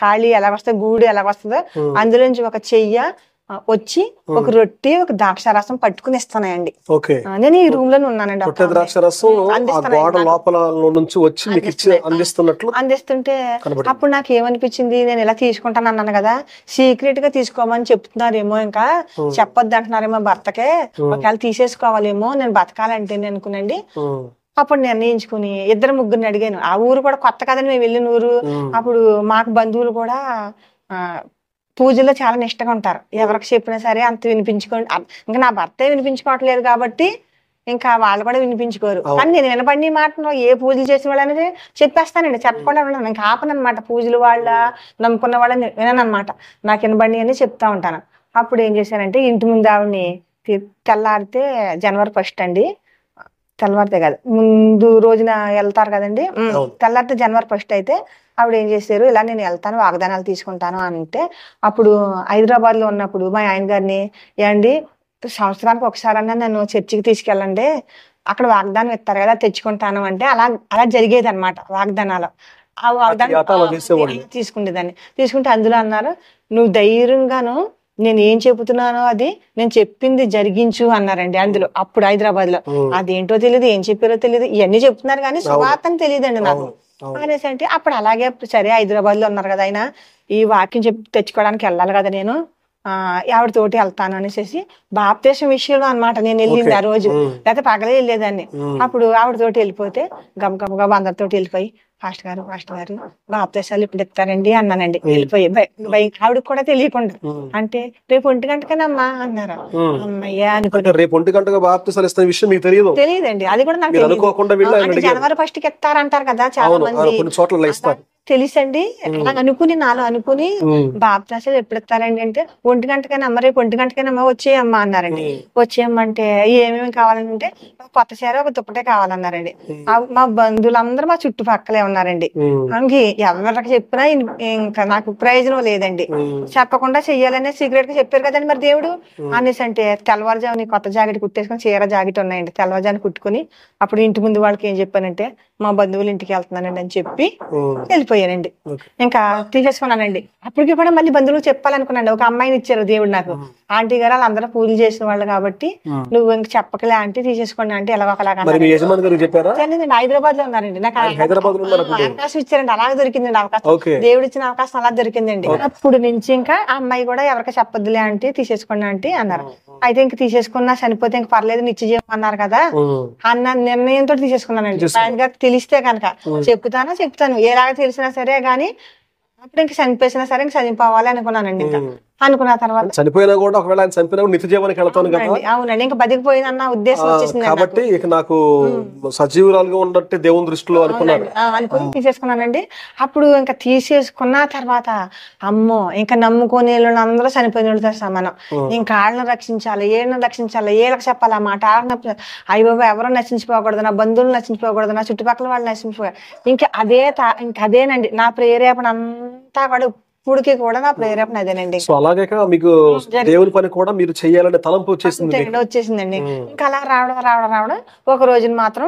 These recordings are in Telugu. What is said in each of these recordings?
ఖాళీ ఎలా వస్తుందో గూడు ఎలా వస్తుందో ఉమ్. అందులోంచి ఒక చెయ్య ఆ, వచ్చి ఒక రొట్టె ఒక ద్రాక్షారసం పట్టుకుని ఇస్తున్నాయండి ఓకే ఆ, నేను ఈ రూమ్ లోనే ఉన్నానండి రొట్టె అప్పుడు. ద్రాక్ష రసం ఆ అందిస్తున్నాయి గోడ నాకు. లోపల నుంచి వచ్చి మీకు ఇచ్చి అందిస్తున్నాయి. అందిస్తున్నట్లు అందిస్తుంటే కనబడింది. అప్పుడు నాకు ఏమనిపించింది నేను ఇలా తీసుకుంటాను అన్నాను కదా సీక్రెట్ గా తీసుకోమని చెప్తున్నారేమో ఇంకా చెప్పొద్దు అంటున్నారేమో భర్తకే ఒకవేళ తీసేసుకోవాలేమో నేను బతకాలంటే నేను అనుకునండి ఉమ్. అప్పుడు నిర్ణయించుకుని ఇద్దరు ముగ్గురిని అడిగాను ఆ ఊరు కూడా కొత్త కదండి మేము వెళ్ళిన ఊరు ఉమ్. అప్పుడు మాకు బంధువులు కూడా ఆ, పూజలో చాలా నిష్టగా ఉంటారు ఎవరికి చెప్పినా సరే అంత వినిపించుకోండి అ- ఇంకా నా భర్తే వినిపించుకోవట్లేదు కాబట్టి ఇంకా వాళ్ళు కూడా వినిపించుకోరు అవును. కానీ నేను వినపడిన మాటలో ఏ పూజలు చేసిన వాళ్ళు అనేది చెప్పేస్తానండి చెప్పకుండా ఉన్నాను ఇంకా ఆపనమాట పూజలు వాళ్ళ నమ్ముకున్న వాళ్ళని వినను అనమాట నాకు వినబడి అని చెప్తా ఉంటాను అప్పుడు ఏం చేశానంటే ఇంటి ముందు ఆవిడని తి- తెల్లారితే జనవరి ఫస్ట్ అండి తెల్లవారితే కాదు ముందు రోజున వెళ్తారు కదండి ఉమ్, అవును. తెల్లారితే జనవరి ఫస్ట్ అయితే ఆవిడ ఏం చేశారు ఇలా నేను వెళ్తాను వాగ్దానాలు తీసుకుంటాను అంటే అప్పుడు హైదరాబాద్ లో ఉన్నప్పుడు మా ఆయన గారిని ఏమండి సంవత్సరానికి ఒకసారన్నా నన్ను చర్చికి తీసుకెళ్ళండి అక్కడ వాగ్దానం ఇస్తారు కదా తెచ్చుకుంటాను అంటే అలా అలా జరిగేది అనమాట వాగ్దానాలు ఆ వాగ్దానం అట్లా అలా చేసేవాళ్ళు. ఆ, తీసుకునేదాన్ని తీసుకుంటే అందులో అన్నారు నువ్వు ధైర్యంగాను నేను ఏం చెబుతున్నానో అది నేను చెప్పింది జరిగించు అన్నారండి అందులో అప్పుడు హైదరాబాద్ లో ఉమ్. అదేంటో తెలియదు ఏం చెప్పారో తెలియదు ఇవన్నీ చెప్తున్నారు కానీ సువార్తని తెలియదండి నాకు అవును, అవును. అనేసి అంటే అప్పుడు అలాగే సరే హైదరాబాద్ లో ఉన్నారు కదా ఆయన ఈ వాక్యం చెప్పి తెచ్చుకోవడానికి వెళ్ళాలి కదా నేను ఆ ఆవిడ తోటి వెళ్తాను అనేసి బాప్తేశం విషయంలో అన్నమాట నేను వెళ్ళింది ఆ రోజు ఉమ్. లేకపోతే పగలే వెళ్ళేదాన్ని ఉమ్. అప్పుడు ఆవిడ తోటి వెళ్ళిపోతే గబ గబ గబ అందరితో వెళ్ళిపోయి ఫాస్ట్ గారు ఫాస్ట్ గారు బాప్తేశాలు ఇప్పుడు ఇస్తారండి అన్నానండి వెళ్ళిపోయి బై- బై- ఆవిడకి కూడా తెలియకుండా ఉమ్. అంటే రేపు ఒంటి గంటకనమ్మా అన్నారు ఉమ్. అమ్మయ్యా అనుకుని అంటే రేపు ఒంటి గంటగా బాప్తిసాలు ఇస్తున్న విషయం మీకు తెలియదు తెలియదండి అది కూడా నాకు మీరు తెలియదు అనుకోకుండా వెళ్ళి ఆయన అంటే అడిగారు. జనవరి ఫస్ట్ కి ఇస్తారంటారు కదా చాలా అవును ఆ మంది కొన్ని చోట్ల ఇలా ఇస్తారు తెలుసండి అలా అనుకుని నాలో అనుకుని ఉమ్. బాప్తాసాలు ఎప్పుడు ఇస్తారండి అంటే ఒంటి గంటకైనా అమ్మ రేపు ఒంటి గంటకైనా అమ్మ వచ్చేయమ్మా అన్నారండి ఉమ్. వచ్చేయమ్మంటే ఏమేమి కావాలంటే ఒక కొత్త చీర ఒక దుప్పటే కావాలన్నారండి ఆ మా బంధువులందరూ మా చుట్టుపక్కలే ఉన్నారండి ఉమ్. అంగి ఎవరికి చెప్పినా ఇన్- ఇంకా నాకు ప్రయోజనం లేదండి ఉమ్. చెప్పకుండా చెయ్యాలనే సీక్రెట్ గా చెప్పారు కదండి మరి దేవుడు అనేసి అంటే తెల్లవారుజాముని కొత్త జాకెట్ కుట్టేసుకొని చీర జాకెట్ ఉన్నాయండి తెల్లవారుజామున కుట్టుకుని అప్పుడు ఇంటి ముందు వాళ్ళకి ఏం చెప్పానంటే మా బంధువుల ఇంటికి వెళ్తున్నానండి అని చెప్పి ఉమ్. వెళ్ళిపోయానండి ఓకే. ఇంకా తీసేసుకున్నానండి అప్పటికి కూడా మళ్ళీ బంధువులు చెప్పాలనుకున్నాను ఒక అమ్మాయిని ఇచ్చారు దేవుడు నాకు ఆంటీ గారు వాళ్ళందరూ పూజలు చేసిన వాళ్ళు కాబట్టి ఉమ్. నువ్వు ఇంక చెప్పకలే ఆంటీ తీసేసుకోండి అంటే ఎలా ఒకలాగా మరి మీ యజమాని గారికి చెప్పారా తెలియదండి హైదరాబాద్ లో ఉన్నారండి నాకు ఆ- హైదరాబాద్ లో ఉన్నారు ఆ, అవకాశం ఇచ్చారండి అలాగే దొరికిందండి అవకాశం ఓకే దేవుడు ఇచ్చిన అవకాశం అలా దొరికిందండి అప్పుడు నుంచి ఇంకా ఆ అమ్మాయి కూడా ఎవరికి చెప్పొద్దులే అంటే తీసేసుకోండి అంటే అన్నారు అయితే ఇంక తీసేసుకున్నా చనిపోతే ఇంక పర్లేదు నిత్య జీవం అన్నారు కదా ఉమ్. అన్న నిర్ణయంతో తీసేసుకున్నానండి మా ఆయన గారికి తెలిస్తే కనుక చెప్తానా చెప్తాను ఎలాగ తెలిసినా సరే గానీ అప్పుడు ఇంక చనిపోయినా సరే ఇంక చనిపోవాలి అనుకున్నానండి ఇంకా ఉమ్. అనుకున్న తర్వాత చనిపోయినా కూడా ఒకవేళ ఆయన చనిపోయినా కూడా నిత్య జీవానికి వెళ్తాను కదా అవునండి, అవునండి ఇంకా బతికిపోయిందన్న ఉద్దేశం ఆ, వచ్చేసింది కాబట్టి ఇక నాకు సజీవురాలుగా ఉన్నట్టే దేవుని దృష్టిలో అనుకున్నాడు ఆ, అనుకుని తీసేసుకున్నానండి అప్పుడు ఇంకా తీసేసుకున్న తర్వాత అమ్మో ఇంకా నమ్ముకొని అందరూ చనిపోయిన వాళ్ళతో సమానం ఇంకా వాళ్ళని రక్షించాలి ఏళ్ళని రక్షించాలి ఏళ్ళకి చెప్పాలి ఆ మాట వాళ్ళని అయ్య బాబా ఎవరు నశించిపోకూడదు నా బంధువులు నశించిపోకూడదు నా చుట్టుపక్కల వాళ్ళు నశించిపోకూడదు ఇంకా అదే తా- ఇంకా అదేనండి నా ప్రేరేపణ అంతా కూడా ఇప్పుడుకి కూడా నా ప్రేరేపణ అదేనండి సో అలాగే మీకు దేవుని పని కూడా మీరు చెయ్యాలనే తలంపు వచ్చేసింది మీకు. అంతే వచ్చేసిందండి ఉమ్. ఇంకా అలా రావడం రావడం రావడం ఒక రోజున మాత్రం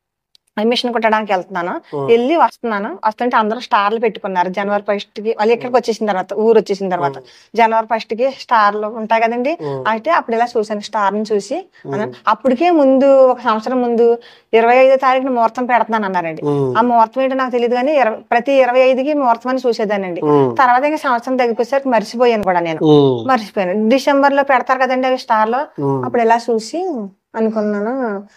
మిషన్ కుట్టడానికి వెళ్తున్నాను ఉమ్. వెళ్ళి వస్తున్నాను వస్తుంటే అందరూ స్టార్లు పెట్టుకున్నారు జనవరి ఫస్ట్ కి వాళ్ళు ఇక్కడికి వచ్చేసిన తర్వాత ఊరు వచ్చేసిన తర్వాత జనవరి ఫస్ట్ కి స్టార్లు ఉంటాయి కదండి ఉమ్. అయితే అప్పుడు ఇలా చూసాను స్టార్ ని చూసి అన్నాను. అప్పటికే ముందు ఒక సంవత్సరం ముందు ఇరవై ఐదో తారీఖున ముహూర్తం పెడుతున్నాను అన్నారండి ఉమ్. ఆ ముహూర్తం ఏంటో నాకు తెలియదు కానీ ఇరవై- ప్రతి ఇరవై ఐదుకి ముహూర్తం అని చూసేదానండి ఉమ్. తర్వాత ఇంకా సంవత్సరం తగ్గిపోయేసరికి మర్చిపోయాను కూడా నేను ఉమ్. మర్చిపోయాను డిసెంబర్ లో పెడతారు కదండి అవి స్టార్ లో ఉమ్. అప్పుడు ఇలా చూసి అనుకున్నాను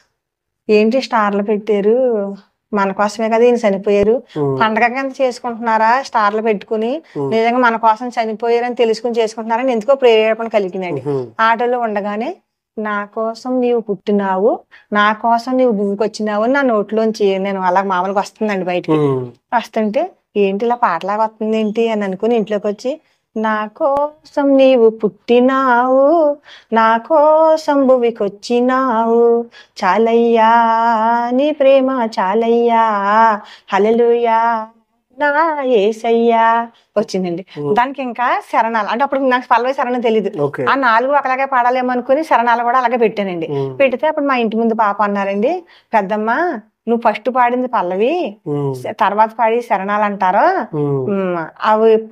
ఏంటి స్టార్లు పెట్టారు మన కోసమే కదా ఈయన చనిపోయారు ఉమ్. పండగ కింద చేసుకుంటున్నారా స్టార్లు పెట్టుకుని నిజంగా మన కోసం చనిపోయారని తెలుసుకుని చేసుకుంటున్నారని ఎందుకో ప్రేరేపణ కలిగిందండి ఉమ్. ఆటోలో ఉండగానే నా కోసం నీవు పుట్టినావు నా కోసం నీవు భూమికి వచ్చినావు అని నా నోట్లోంచి నేను అలా మామూలుగా వస్తుందండి బయటికి ఉమ్. వస్తుంటే ఏంటి ఇలా పాటలాగా వస్తుంది ఏంటి అని అనుకుని ఇంట్లోకి వచ్చి నా కోసం నీవు పుట్టినావు నా కోసం భువికొచ్చినావు చాలయ్యా నీ ప్రేమ చాలయ్యా హల్లెలూయా నా ఏసయ్యా వచ్చిందండి దానికి ఇంకా శరణాలు అంటే అప్పుడు నాకు పల్లవి శరణం తెలియదు ఓకే ఆ నాలుగు ఒకలాగే పాడాలేమో అనుకుని శరణాలు కూడా అలాగే పెట్టానండి ఉమ్. పెడితే అప్పుడు మా ఇంటి ముందు పాప అన్నారండి పెద్దమ్మ నువ్వు ఫస్ట్ పాడింది పల్లవి ఉమ్. తర్వాత పాడి శరణాలు అంటారు ఉమ్. ఉమ్, అవి